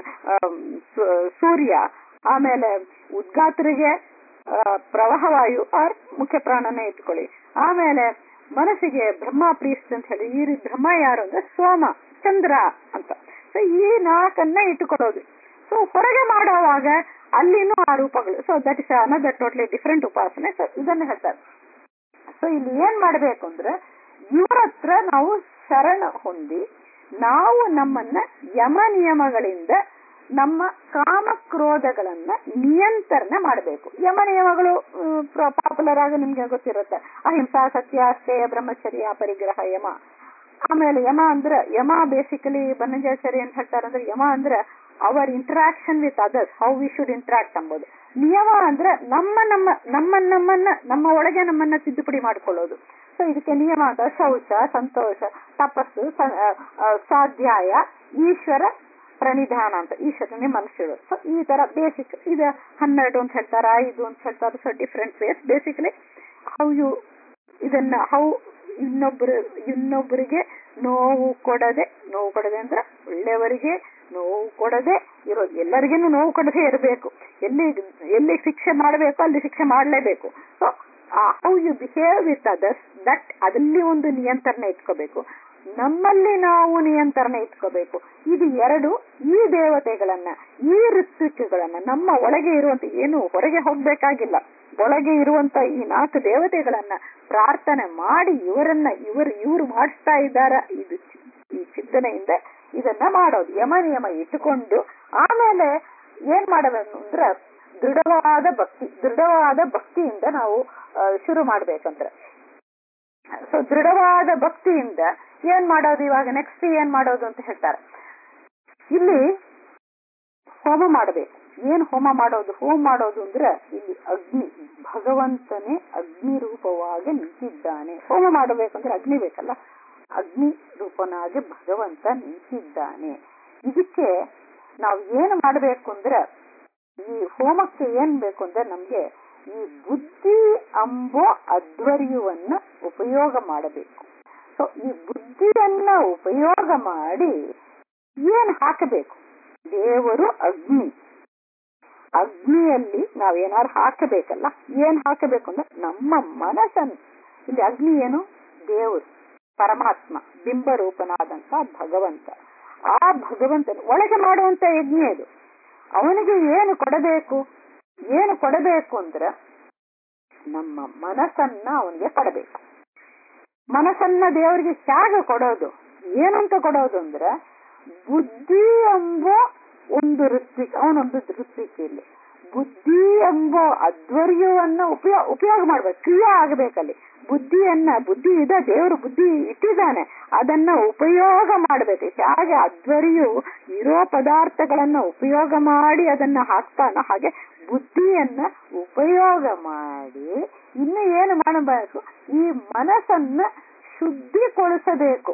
ಸೂರ್ಯ ಆಮೇಲೆ ಉದ್ಗಾತರಿಗೆ ಆ, ಪ್ರವಾಹವಾಯು ಆರ್ ಮುಖ್ಯ ಪ್ರಾಣನೇ ಇಟ್ಕೊಳ್ಳಿ ಆಮೇಲೆ ಮನಸ್ಸಿಗೆ ಬ್ರಹ್ಮ ಪ್ರೀಸ್ಟ್ ಅಂತ ಹೇಳಿ ಈ ರೀತಿ ಬ್ರಹ್ಮ ಯಾರು ಅಂದ್ರೆ ಸೋಮ ಚಂದ್ರ ಅಂತ ಸೊ ಈ ನಾಲ್ಕನ್ನ ಇಟ್ಟುಕೊಳ್ಳೋದು ಸೊ ಹೊರಗೆ ಮಾಡುವಾಗ ಅಲ್ಲಿನೂ ಆ ರೂಪಗಳು so that is another totally different ಉಪಾಸನೆ ಸೊ ಇದನ್ನ ಹೇಳ್ತಾರೆ ಸೊ ಇಲ್ಲಿ ಏನ್ ಮಾಡ್ಬೇಕು ಅಂದ್ರೆ ಇವ್ರ ಹತ್ರ ನಾವು ಶರಣ ಹೊಂದಿ ನಾವು ನಮ್ಮನ್ನ ಯಮ ನಿಯಮಗಳಿಂದ ನಮ್ಮ ಕಾಮ ಕ್ರೋಧಗಳನ್ನ ನಿಯಂತ್ರಣ ಮಾಡಬೇಕು ಯಮ ನಿಯಮಗಳು ಪಾಪ್ಯುಲರ್ ಆಗಿ ನಿಮ್ಗೆ ಗೊತ್ತಿರುತ್ತೆ ಅಹಿಂಸಾ ಸತ್ಯ ಶ್ರೇಯ ಬ್ರಹ್ಮಚರ್ಯ ಪರಿಗ್ರಹ ಯಮ ಆಮೇಲೆ ಯಮ ಅಂದ್ರೆ ಯಮ ಬೇಸಿಕಲಿ ಬನ್ನಂಜಾಚಾರಿ ಅಂತ ಹೇಳ್ತಾರೆ ಅಂದ್ರೆ ಯಮ ಅಂದ್ರೆ our interaction with others how we should interact ಅಂಬೋದು ನಿಯಮ ಅಂದ್ರೆ ನಮ್ಮ ನಮ್ಮ ನಮ್ಮ ನಮ್ಮನ್ನ ನಮ್ಮ ಒಳಗೆ ನಮ್ಮನ್ನ ತಿದ್ದುಪಡಿ ಮಾಡ್ಕೊಳ್ಳೋದು ಸೊ ಇದಕ್ಕೆ ನಿಯಮ ಅಂತ ಶೌಚ ಸಂತೋಷ ತಪಸ್ಸು ಸ- ಆ, ಆ, ಸ್ವಾಧ್ಯಾಯ ಈಶ್ವರ ಪ್ರಣಿಧಾನ ಅಂತ ಈಶ್ವರನೇ ಮನುಷ್ಯರು ಸೊ ಈ ತರ ಬೇಸಿಕ್ ಇದು ಹನ್ನೆರಡು ಅಂತ ಹೇಳ್ತಾರೆ ಐದು ಅಂತ ಹೇಳ್ತಾರೆ so different ways basically how you ಇದನ್ನ ಹೌ ಇನ್ನೊಬ್ಬರು ಇನ್ನೊಬ್ಬರಿಗೆ ನೋವು ಕೊಡದೆ ನೋವು ಕೊಡದೆ ಅಂದ್ರೆ ಒಳ್ಳೆಯವರಿಗೆ ನೋವು ಕೊಡದೆ ಇರೋದು ಎಲ್ಲರಿಗೇನು ನೋವು ಕೊಡದೆ ಇರಬೇಕು ಎಲ್ಲಿ ಎಲ್ಲಿ ಶಿಕ್ಷೆ ಮಾಡಬೇಕು ಅಲ್ಲಿ ಶಿಕ್ಷೆ ಮಾಡಲೇಬೇಕು so how you behave with others that ಅದಲ್ಲಿ ಒಂದು ನಿಯಂತ್ರಣ ಇಟ್ಕೋಬೇಕು ನಮ್ಮಲ್ಲಿ ನಾವು ನಿಯಂತ್ರಣ ಇಟ್ಕೋಬೇಕು ಇದು ಎರಡು ಈ ದೇವತೆಗಳನ್ನ ಈ ಋತ್ವಿಕ್ಗಳನ್ನ ನಮ್ಮ ಒಳಗೆ ಇರುವಂತ ಏನು ಹೊರಗೆ ಹೋಗ್ಬೇಕಾಗಿಲ್ಲ ಒಳಗೆ ಇರುವಂತ ಈ ನಾಲ್ಕು ದೇವತೆಗಳನ್ನ ಪ್ರಾರ್ಥನೆ ಮಾಡಿ ಇವರನ್ನ ಇವರು ಇವರು ಮಾಡಿಸ್ತಾ ಇದ್ದಾರ ಇದು ಚಿ- ಈ ಚಿಂತನೆಯಿಂದ ಇದನ್ನ ಮಾಡೋದು ಯಮ ನಿಯಮ ಇಟ್ಟುಕೊಂಡು ಆಮೇಲೆ ಏನ್ ಮಾಡಬೇಕು ಅಂದ್ರೆ ದೃಢವಾದ ಭಕ್ತಿ ದೃಢವಾದ ಭಕ್ತಿಯಿಂದ ನಾವು ಆ, ಶುರು ಮಾಡ್ಬೇಕಂದ್ರೆ ಸೊ ದೃಢವಾದ ಭಕ್ತಿಯಿಂದ ಏನ್ ಮಾಡೋದು ಇವಾಗ ನೆಕ್ಸ್ಟ್ ಏನ್ ಮಾಡೋದು ಅಂತ ಹೇಳ್ತಾರೆ ಇಲ್ಲಿ ಹೋಮ ಮಾಡಬೇಕು ಏನ್ ಹೋಮ ಮಾಡೋದು ಹೋಮ ಮಾಡೋದು ಅಂದ್ರೆ ಇಲ್ಲಿ ಅಗ್ನಿ ಭಗವಂತನೇ ಅಗ್ನಿ ರೂಪವಾಗಿ ನಿಂತಿದ್ದಾನೆ ಹೋಮ ಮಾಡಬೇಕಂದ್ರೆ ಅಗ್ನಿ ಬೇಕಲ್ಲ ಅಗ್ನಿ ರೂಪನಾಗಿ ಭಗವಂತ ನಿಂತಿದ್ದಾನೆ ಇದಕ್ಕೆ ನಾವು ಏನು ಮಾಡಬೇಕು ಅಂದ್ರೆ ಈ ಹೋಮಕ್ಕೆ ಏನ್ ಬೇಕು ಅಂದ್ರೆ ನಮ್ಗೆ ಈ ಬುದ್ಧಿ ಅಂಬೋ ಅಧ್ವರ್ಯವನ್ನ ಉಪಯೋಗ ಮಾಡಬೇಕು ಸೊ ಈ ಬುದ್ಧಿಯನ್ನ ಉಪಯೋಗ ಮಾಡಿ ಏನ್ ಹಾಕಬೇಕು ದೇವರು ಅಗ್ನಿ ಅಗ್ನಿಯಲ್ಲಿ ನಾವೇನಾದ್ರು ಹಾಕಬೇಕಲ್ಲ ಏನ್ ಹಾಕಬೇಕು ಅಂದ್ರೆ ನಮ್ಮ ಮನಸ್ಸನ್ನು ಇಲ್ಲಿ ಅಗ್ನಿ ಏನು ದೇವರು ಪರಮಾತ್ಮ ಬಿಂಬರೂಪನಾದಂತ ಭಗವಂತ ಆ ಭಗವಂತನ ಒಳಗೆ ಮಾಡುವಂತ ಯಜ್ಞ ಇದು ಅವನಿಗೆ ಏನು ಕೊಡಬೇಕು ಏನು ಕೊಡಬೇಕು ಅಂದ್ರೆ ನಮ್ಮ ಮನಸ್ಸನ್ನ ಅವನಿಗೆ ಕೊಡಬೇಕು ಮನಸ್ಸನ್ನ ದೇವರಿಗೆ ಹೇಗೆ ಕೊಡೋದು ಏನಂತ ಕೊಡೋದು ಅಂದ್ರೆ ಬುದ್ಧಿ ಎಂಬೋ ಒಂದು ಋತ್ವಿಕ್ ಅವನೊಂದು ಋತ್ವಿಕ್ ಇಲ್ಲಿ ಬುದ್ಧಿ ಎಂಬೋ ಅಧ್ವರ್ಯವನ್ನ ಉಪಯೋಗ ಉಪಯೋಗ ಮಾಡ್ಬೇಕು ಕ್ರಿಯೆ ಆಗಬೇಕಲ್ಲಿ ಬುದ್ಧಿಯನ್ನ ಬುದ್ಧಿ ಇದೆ ದೇವರು ಬುದ್ಧಿ ಇಟ್ಟಿದ್ದಾನೆ ಅದನ್ನ ಉಪಯೋಗ ಮಾಡಬೇಕು ಹೇಗೆ ಅಧ್ವರ್ಯು ಇರೋ ಪದಾರ್ಥಗಳನ್ನ ಉಪಯೋಗ ಮಾಡಿ ಅದನ್ನ ಹಾಕ್ತಾನೋ ಹಾಗೆ ಬುದ್ಧಿಯನ್ನ ಉಪಯೋಗ ಮಾಡಿ ಇನ್ನು ಏನು ಮಾಡಬೇಕು ಈ ಮನಸ್ಸನ್ನ ಶುದ್ಧಿಗೊಳಿಸಬೇಕು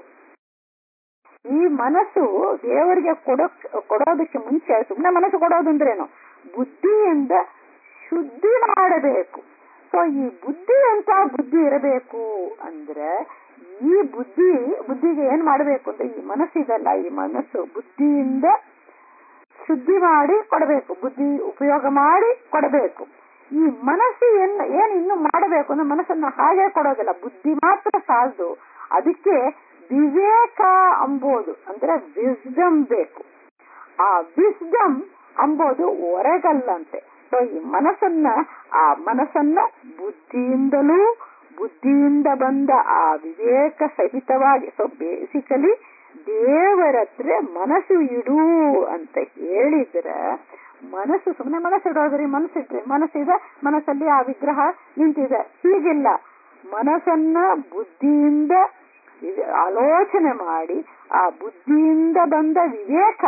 ಈ ಮನಸ್ಸು ದೇವರಿಗೆ ಕೊಡೋಕ್ ಕೊಡೋದಕ್ಕೆ ಮುಂಚೆ ಸುಮ್ಮನೆ ಮನಸ್ಸು ಕೊಡೋದು ಅಂದ್ರೇನು ಬುದ್ಧಿಯಿಂದ ಶುದ್ಧಿ ಮಾಡಬೇಕು ಸೊ ಈ ಬುದ್ಧಿ ಅಂತ ಬುದ್ಧಿ ಇರಬೇಕು ಅಂದ್ರೆ ಈ ಬುದ್ಧಿ ಬುದ್ಧಿಗೆ ಏನ್ ಮಾಡ್ಬೇಕು ಅಂದ್ರೆ ಈ ಮನಸ್ಸಿದಲ್ಲ ಈ ಮನಸ್ಸು ಬುದ್ಧಿಯಿಂದ ಶುದ್ಧಿ ಮಾಡಿ ಕೊಡಬೇಕು ಬುದ್ಧಿ ಉಪಯೋಗ ಮಾಡಿ ಕೊಡಬೇಕು ಈ ಮನಸ್ಸು ಏನ್ ಏನ್ ಇನ್ನು ಮಾಡಬೇಕು ಅಂದ್ರೆ ಮನಸ್ಸನ್ನ ಹಾಗೆ ಕೊಡೋದಿಲ್ಲ ಬುದ್ಧಿ ಮಾತ್ರ ಸಾಲದು ಅದಕ್ಕೆ ವಿವೇಕ ಅಂಬೋದು ಅಂದ್ರೆ ವಿಸ್ಡಮ್ ಬೇಕು ಆ ವಿಸ್ಡಮ್ ಅಂಬೋದು ಹೊರಗಲ್ಲಂತೆ ಸೊ ಈ ಮನಸ್ಸನ್ನ ಆ ಮನಸ್ಸನ್ನ ಬುದ್ಧಿಯಿಂದಲೂ ಬುದ್ಧಿಯಿಂದ ಬಂದ ಆ ವಿವೇಕ ಸಹಿತವಾಗಿ ಸೊ ಬೇಸಿಕಲಿ ದೇವರತ್ರ ಮನಸ್ಸು ಇಡು ಅಂತ ಹೇಳಿದ್ರ ಮನಸ್ಸು ಸುಮ್ಮನೆ ಮನಸ್ಸಿಡೋದ್ರಿ ಮನಸ್ಸಿಟ್ರಿ ಮನಸ್ಸಿದೆ ಮನಸ್ಸಲ್ಲಿ ಆ ವಿಗ್ರಹ ನಿಂತಿದೆ ಹೀಗಿಲ್ಲ ಮನಸ್ಸನ್ನ ಬುದ್ಧಿಯಿಂದ ಇದು- ಆಲೋಚನೆ ಮಾಡಿ ಆ ಬುದ್ಧಿಯಿಂದ ಬಂದ ವಿವೇಕ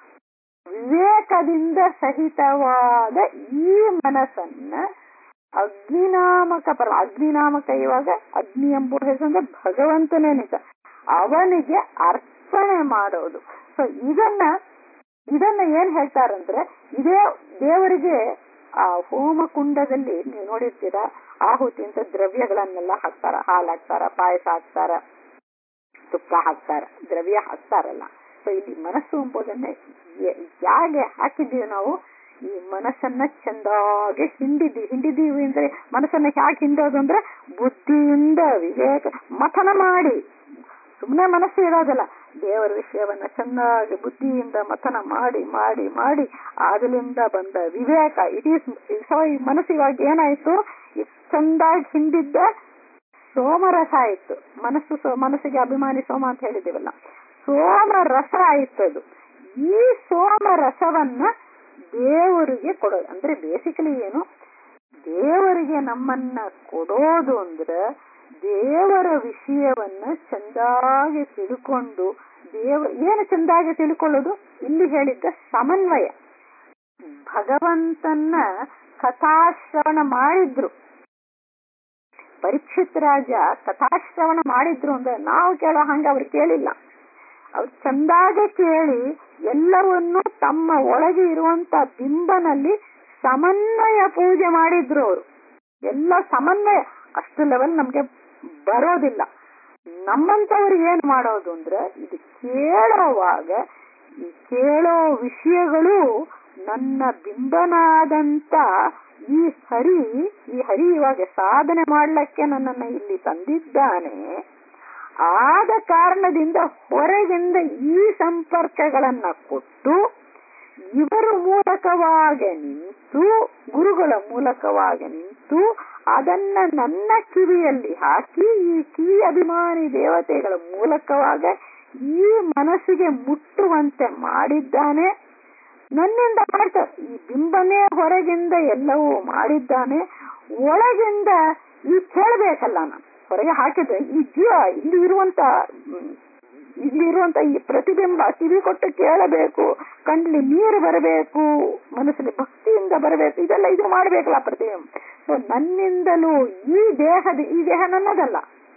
ವಿವೇಕದಿಂದ ಸಹಿತವಾದ ಈ ಮನಸ್ಸನ್ನ ಅಗ್ನಿನಾಮಕ ಪರ ಅಗ್ನಿನಾಮಕ ಇವಾಗ ಅಗ್ನಿ ಎಂಬ ಹೆಸರು ಭಗವಂತನೇ ನಿಜ ಅವನಿಗೆ ಅರ್ಪಣೆ ಮಾಡೋದು ಸೊ ಇದನ್ನ ಇದನ್ನ ಏನ್ ಹೇಳ್ತಾರಂದ್ರೆ ಇದೇ ದೇವರಿಗೆ ಆ ಹೋಮ ಕುಂಡದಲ್ಲಿ ನೀವು ನೋಡಿರ್ತೀರಾ ಆಹುತಿ ಅಂತ ದ್ರವ್ಯಗಳನ್ನೆಲ್ಲ ಹಾಕ್ತಾರ ಹಾಲು ಹಾಕ್ತಾರ ಪಾಯಸ ಹಾಕ್ತಾರ ತುಪ್ಪ ಹಾಕ್ತಾರ ದ್ರವ್ಯ ಹಾಕ್ತಾರಲ್ಲ ಸೊ ಇಲ್ಲಿ ಮನಸ್ಸು ಎಂಬುದನ್ನ ಯ- ಯಾಗೆ ಹಾಕಿದ್ದೀವಿ ನಾವು ಈ ಮನಸ್ಸನ್ನ ಚಂದಾಗಿ ಹಿಂಡಿದ್ದೀವಿ ಹಿಂಡಿದ್ದೀವಿ ಅಂದ್ರೆ ಮನಸ್ಸನ್ನ ಹ್ಯಾಕೆ ಹಿಂಡೋದು ಅಂದ್ರೆ ಬುದ್ಧಿಯಿಂದ ವಿವೇಕ ಮಥನ ಮಾಡಿ ಸುಮ್ಮನೆ ಮನಸ್ಸು ಇರೋದಲ್ಲ ದೇವರ ವಿಷಯವನ್ನ ಚೆನ್ನಾಗಿ ಬುದ್ಧಿಯಿಂದ ಮಥನ ಮಾಡಿ ಮಾಡಿ ಮಾಡಿ ಅದರಿಂದ ಬಂದ ವಿವೇಕ ಇಟ್ ಈಸ್ ಸೊ ಈ ಮನಸ್ಸು ಇವಾಗ ಏನಾಯ್ತು ಈ ಚಂದಾಗಿ ಹಿಂಡಿದ್ದ ಸೋಮರಸ ಆಯ್ತು ಮನಸ್ಸು ಸೋ- ಮನಸ್ಸಿಗೆ ಅಭಿಮಾನಿ ಸೋಮ ಅಂತ ಹೇಳಿದ್ದೀವಲ್ಲ ಸೋಮರಸ ಆಯ್ತು ಅದು ಈ ಸೋಮರಸವನ್ನ ದೇವರಿಗೆ ಕೊಡೋದು ಅಂದ್ರೆ ಬೇಸಿಕಲಿ ಏನು ದೇವರಿಗೆ ನಮ್ಮನ್ನ ಕೊಡೋದು ಅಂದ್ರೆ ದೇವರ ವಿಷಯವನ್ನ ಚಂದಾಗಿ ತಿಳ್ಕೊಂಡು ದೇವ ಏನು ಚಂದಾಗಿ ತಿಳ್ಕೊಳ್ಳೋದು ಇಲ್ಲಿ ಹೇಳಿದ್ದ ಸಮನ್ವಯ ಭಗವಂತನ ಕಥಾಶ್ರವಣ ಮಾಡಿದ್ರು ಪರೀಕ್ಷಿತ್ ರಾಜ ಕಥಾಶ್ರವಣ ಮಾಡಿದ್ರು ಅಂದ್ರೆ ನಾವು ಕೇಳೋ ಹಂಗ ಅವ್ರು ಕೇಳಿಲ್ಲ ಅವ್ರು ಚಂದಾಗೆ ಕೇಳಿ ಎಲ್ಲವನ್ನೂ ತಮ್ಮ ಒಳಗೆ ಇರುವಂತ ಬಿಂಬನಲ್ಲಿ ಸಮನ್ವಯ ಪೂಜೆ ಮಾಡಿದ್ರು ಅವರು ಎಲ್ಲ ಸಮನ್ವಯ ಅಷ್ಟು ಲೆವೆಲ್ ನಮ್ಗೆ ಬರೋದಿಲ್ಲ ನಮ್ಮಂತವ್ರು ಏನ್ ಮಾಡೋದು ಅಂದ್ರೆ ಇದು ಕೇಳೋವಾಗ ಈ ಕೇಳೋ ವಿಷಯಗಳು ನನ್ನ ಬಿಂಬನಾದಂತ ಈ ಹರಿ ಈ ಹರಿ ಇವಾಗ ಸಾಧನೆ ಮಾಡ್ಲಿಕ್ಕೆ ನನ್ನನ್ನ ಇಲ್ಲಿ ತಂದಿದ್ದಾನೆ ಆದ ಕಾರಣದಿಂದ ಹೊರಗಿಂದ ಈ ಸಂಪರ್ಕಗಳನ್ನ ಕೊಟ್ಟು ಇವರ ಮೂಲಕವಾಗಿ ನಿಂತು ಗುರುಗಳ ಮೂಲಕವಾಗಿ ನಿಂತು ಅದನ್ನ ನನ್ನ ಕಿವಿಯಲ್ಲಿ ಹಾಕಿ ಈ ಕಿವಿ ಅಭಿಮಾನಿ ದೇವತೆಗಳ ಮೂಲಕವಾಗ ಈ ಮನಸ್ಸಿಗೆ ಮುಟ್ಟುವಂತೆ ಮಾಡಿದ್ದಾನೆ ನನ್ನಿಂದ ಮಾಡ್ತಾರೆ ಈ ಬಿಂಬನೇ ಹೊರಗಿಂದ ಎಲ್ಲವೂ ಮಾಡಿದ್ದಾನೆ ಒಳಗಿಂದ ಈ ಕೇಳಬೇಕಲ್ಲ ನಾನು ಹೊರಗೆ ಹಾಕಿದ್ರೆ ಈ ಜೀವ ಇಲ್ಲಿ ಇರುವಂತ ಹ್ಮ್, ಇಲ್ಲಿ ಇರುವಂತ ಈ ಪ್ರತಿಬಿಂಬ ಕಿವಿ ಕೊಟ್ಟು ಕೇಳಬೇಕು ಕಣ್ಲಿ ನೀರು ಬರಬೇಕು ಮನಸ್ಸಲ್ಲಿ ಭಕ್ತಿಯಿಂದ ಬರಬೇಕು ಇದೆಲ್ಲ ಇದು ಮಾಡ್ಬೇಕಲ್ಲ ಪ್ರತಿಬಿಂಬ ಸೊ ನನ್ನಿಂದಲೂ ಈ ದೇಹದ ಈ ದೇಹ ನನ್ನದಲ್ಲ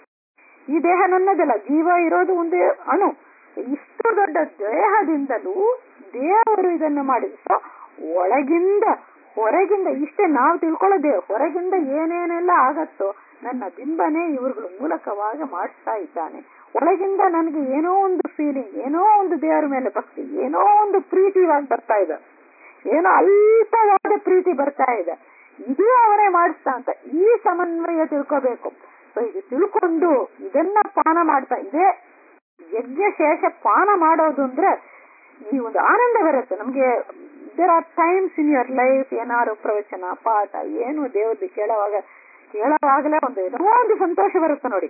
ಈ ದೇಹ ನನ್ನದಲ್ಲ ಜೀವ ಇರೋದು ಒಂದೇ ಅಣು ಇಷ್ಟು ದೊಡ್ಡ ದೇಹದಿಂದಲೂ ದೇವರು ಇದನ್ನು ಮಾಡಿದ್ರು ಸೊ ಒಳಗಿಂದ ಹೊರಗಿಂದ ಇಷ್ಟೇ ನಾವು ತಿಳ್ಕೊಳ್ಳೋದೇ ಹೊರಗಿಂದ ಏನೇನೆಲ್ಲ ಆಗತ್ತೋ ನನ್ನ ಬಿಂಬನೆ ಇವ್ರುಗಳ ಮೂಲಕವಾಗಿ ಮಾಡಿಸ್ತಾ ಇದ್ದಾನೆ ಒಳಗಿಂದ ನನಗೆ ಏನೋ ಒಂದು ಫೀಲಿಂಗ್ ಏನೋ ಒಂದು ದೇವರ ಮೇಲೆ ಭಕ್ತಿ ಏನೋ ಒಂದು ಪ್ರೀತಿ ಇವಾಗ ಬರ್ತಾ ಇದೆ ಏನೋ ಅಲ್ಪವಾದ ಪ್ರೀತಿ ಬರ್ತಾ ಇದೆ ಇದು ಅವರೇ ಮಾಡಿಸ್ತಾ ಅಂತ ಈ ಸಮನ್ವಯ ತಿಳ್ಕೋಬೇಕು ಸೊ ಇದು ತಿಳ್ಕೊಂಡು ಇದನ್ನ ಪಾನ ಮಾಡ್ತಾ ಇದೇ ಯಜ್ಞ ಶೇಷ ಪಾನ ಮಾಡೋದು ಅಂದ್ರೆ ಈ ಒಂದು ಆನಂದ ಬರುತ್ತೆ ನಮ್ಗೆ there are times in your life ಏನಾದ್ರು ಪ್ರವಚನ ಪಾಠ ಏನು ದೇವ್ರದ್ದು ಕೇಳೋವಾಗ ಕೇಳೋವಾಗಲೇ ಒಂದು ಏನೋ ಒಂದು ಸಂತೋಷ ಬರುತ್ತೆ ನೋಡಿ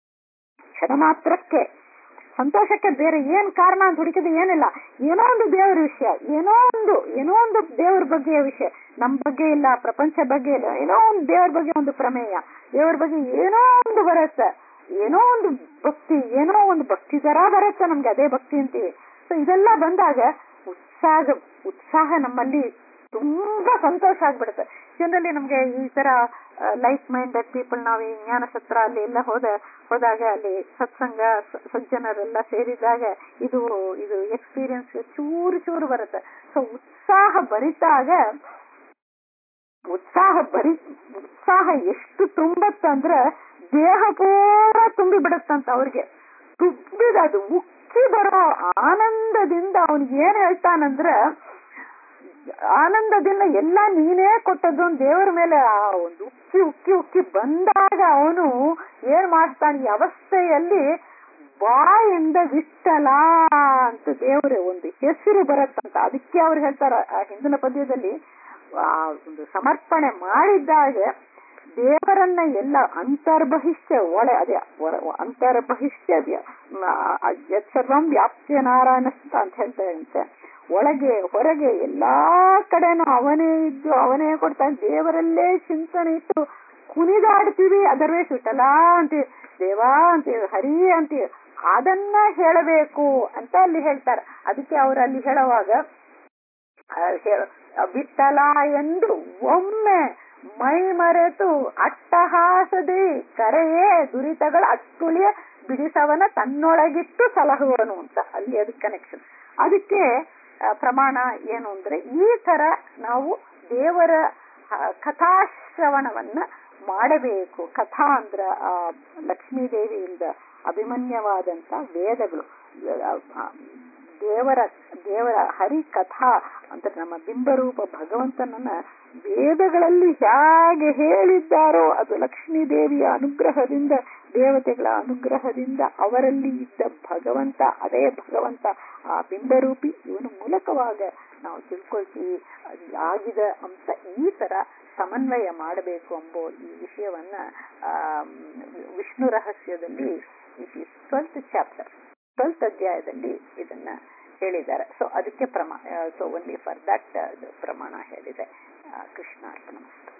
ಕ್ಷಣ ಮಾತ್ರಕ್ಕೆ ಸಂತೋಷಕ್ಕೆ ಬೇರೆ ಏನ್ ಕಾರಣ ಅಂತ ಹುಡುಕಿದ್ರೆ ಏನಿಲ್ಲ ಏನೋ ಒಂದು ದೇವರ ವಿಷಯ ಏನೋ ಒಂದು ಏನೋ ಒಂದು ದೇವರ ಬಗ್ಗೆಯ ವಿಷಯ ನಮ್ ಬಗ್ಗೆ ಇಲ್ಲ ಪ್ರಪಂಚ ಬಗ್ಗೆ ಇಲ್ಲ ಏನೋ ಒಂದು ದೇವರ ಬಗ್ಗೆ ಒಂದು ಪ್ರಮೇಯ ದೇವರ ಬಗ್ಗೆ ಏನೋ ಒಂದು ಬರುತ್ತೆ ಏನೋ ಒಂದು ಭಕ್ತಿ ಏನೋ ಒಂದು ಭಕ್ತಿ ತರ ಬರುತ್ತೆ ನಮ್ಗೆ ಅದೇ ಭಕ್ತಿ ಅಂತೀವಿ ಸೊ ಇದೆಲ್ಲ ಬಂದಾಗ ಉತ್ಸಾಹ ಉತ್ಸಾಹ ನಮ್ಮಲ್ಲಿ ತುಂಬಾ ಸಂತೋಷ ಆಗ್ಬಿಡುತ್ತೆ ಜನರಲ್ಲಿ ನಮ್ಗೆ ಈ ತರ ಲೈಕ್ ಮೈಂಡೆಡ್ ಪೀಪಲ್ ನಾವು ಈ ಜ್ಞಾನ ಸತ್ರ ಅಲ್ಲಿ ಎಲ್ಲ ಹೋದ ಹೋದಾಗ ಅಲ್ಲಿ ಸತ್ಸಂಗ ಸ- ಸಜ್ಜನರೆಲ್ಲ ಸೇರಿದಾಗ ಇದು ಇದು ಎಕ್ಸ್ಪೀರಿಯನ್ಸ್ ಚೂರು ಚೂರು ಬರುತ್ತೆ ಸೊ ಉತ್ಸಾಹ ಬರಿತಾಗ ಉತ್ಸಾಹ ಬರಿ ಉತ್ಸಾಹ ಎಷ್ಟು ತುಂಬತ್ತಂದ್ರ ದೇಹ ಪೂರ ತುಂಬಿ ಬಿಡುತ್ತಂತ ಅವ್ರಿಗೆ ತುಂಬಿದ ಅದು ಉಕ್ಕಿ ಬರೋ ಆನಂದದಿಂದ ಅವನಿಗೆ ಏನ್ ಹೇಳ್ತಾನಂದ್ರ ಆನಂದದಿಂದ ಎಲ್ಲ ನೀನೇ ಕೊಟ್ಟದ್ದು ಅಂತ ದೇವರ ಮೇಲೆ ಆ ಒಂದು ಉಕ್ಕಿ ಉಕ್ಕಿ ಉಕ್ಕಿ ಬಂದಾಗ ಅವನು ಏನ್ ಮಾಡ್ತಾನೆ ಈ ಅವಸ್ಥೆಯಲ್ಲಿ ಬಾಯಿಂದ ವಿಠಲ ಅಂತ ದೇವರ ಒಂದು ಹೆಸರು ಬರುತ್ತಂತ ಅದಕ್ಕೆ ಅವ್ರು ಹೇಳ್ತಾರ ಆ ಹಿಂದಿನ ಪದ್ಯದಲ್ಲಿ ಆ ಒಂದು ಸಮರ್ಪಣೆ ಮಾಡಿದ್ದಾಗ ದೇವರನ್ನ ಎಲ್ಲ ಅಂತರ್ಬಹಿಷ್ಯ ಒಳ ಅದೇ ಹೊರ- ಅಂತರ್ಬಹಿಷ್ಯ ವ್ಯ- ನ- ಆ ಯತ್ಸರ್ವಂ ವ್ಯಾಪ್ತಿಯ ನಾರಾಯಣಸ್ತ ಅಂತ ಹೇಳ್ತಾರಂತೆ ಒಳಗೆ ಹೊರಗೆ ಎಲ್ಲಾ ಕಡೆನೂ ಅವನೇ ಇದ್ದು ಅವನೇ ಕೊಡ್ತಾನೆ ದೇವರಲ್ಲೇ ಚಿಂತನೆ ಇಟ್ಟು ಕುಣಿದಾಡ್ತೀವಿ ಅದರವೇ ಸುಟಲ ಅಂತೀವಿ ದೇವಾ ಅಂತೀವಿ ಹರಿ ಅಂತೀವಿ ಅದನ್ನ ಹೇಳಬೇಕು ಅಂತ ಅಲ್ಲಿ ಹೇಳ್ತಾರೆ ಅದಕ್ಕೆ ಅವರು ಅಲ್ಲಿ ಹೇಳುವಾಗ ಆ, ಹೇಳ- ಬಿತ್ತಲ ಎಂದು ಒಮ್ಮೆ ಮೈ ಮರೆತು ಅಟ್ಟಹಾಸದೆ ಕರೆಯೇ ದುರಿತಗಳ ಅಟ್ಟುಳಿಯ ಬಿಡಿಸವನ ತನ್ನೊಳಗಿಟ್ಟು ಸಲಹುವನು ಅಂತ ಅಲ್ಲಿ ಅದಕ್ಕೆ ಕನೆಕ್ಷನ್ ಅದಕ್ಕೆ ಆ, ಪ್ರಮಾಣ ಏನು ಅಂದ್ರೆ ಈ ತರ ನಾವು ದೇವರ ಆ, ಕಥಾಶ್ರವಣವನ್ನ ಮಾಡಬೇಕು ಕಥಾ ಅಂದ್ರ ಆ ಲಕ್ಷ್ಮೀ ದೇವಿಯಿಂದ ಅಭಿಮನ್ಯವಾದಂತ ವೇದಗಳು ಆ, ಆ, ದೇವರ ದೇವರ ಹರಿ ಕಥಾ ಅಂತ ನಮ್ಮ ಬಿಂಬರೂಪ ಭಗವಂತನನ್ನ ವೇದಗಳಲ್ಲಿ ಹೇಗೆ ಹೇಳಿದ್ದಾರೋ ಅದು ಲಕ್ಷ್ಮೀ ದೇವಿಯ ಅನುಗ್ರಹದಿಂದ ದೇವತೆಗಳ ಅನುಗ್ರಹದಿಂದ ಅವರಲ್ಲಿ ಇದ್ದ ಭಗವಂತ ಅದೇ ಭಗವಂತ ಆ ಬಿಂಬರೂಪಿ ಇವನ ಮೂಲಕವಾಗ ನಾವು ತಿಳ್ಕೊಳ್ತೀವಿ ಅದು ಆಗಿದೆ ಅಂತ ಈ ತರ ಸಮನ್ವಯ ಮಾಡಬೇಕು ಎಂಬೋ ಈ ವಿಷಯವನ್ನ ಆ ವಿಷ್ಣು ರಹಸ್ಯದಲ್ಲಿ ಟ್ವೆಲ್ತ್ ಚಾಪ್ಟರ್ ಟ್ವೆಲ್ತ್ ಅಧ್ಯಾಯದಲ್ಲಿ ಇದನ್ನ ಹೇಳಿದ್ದಾರೆ ಸೊ ಅದಕ್ಕೆ ಪ್ರಮಾ ಸೊ ಓನ್ಲಿ ಫಾರ್ ದಟ್ ಪ್ರಮಾಣ ಹೇಳಿದೆ ಆ, ಕೃಷ್ಣ ಅರ್ಪಣ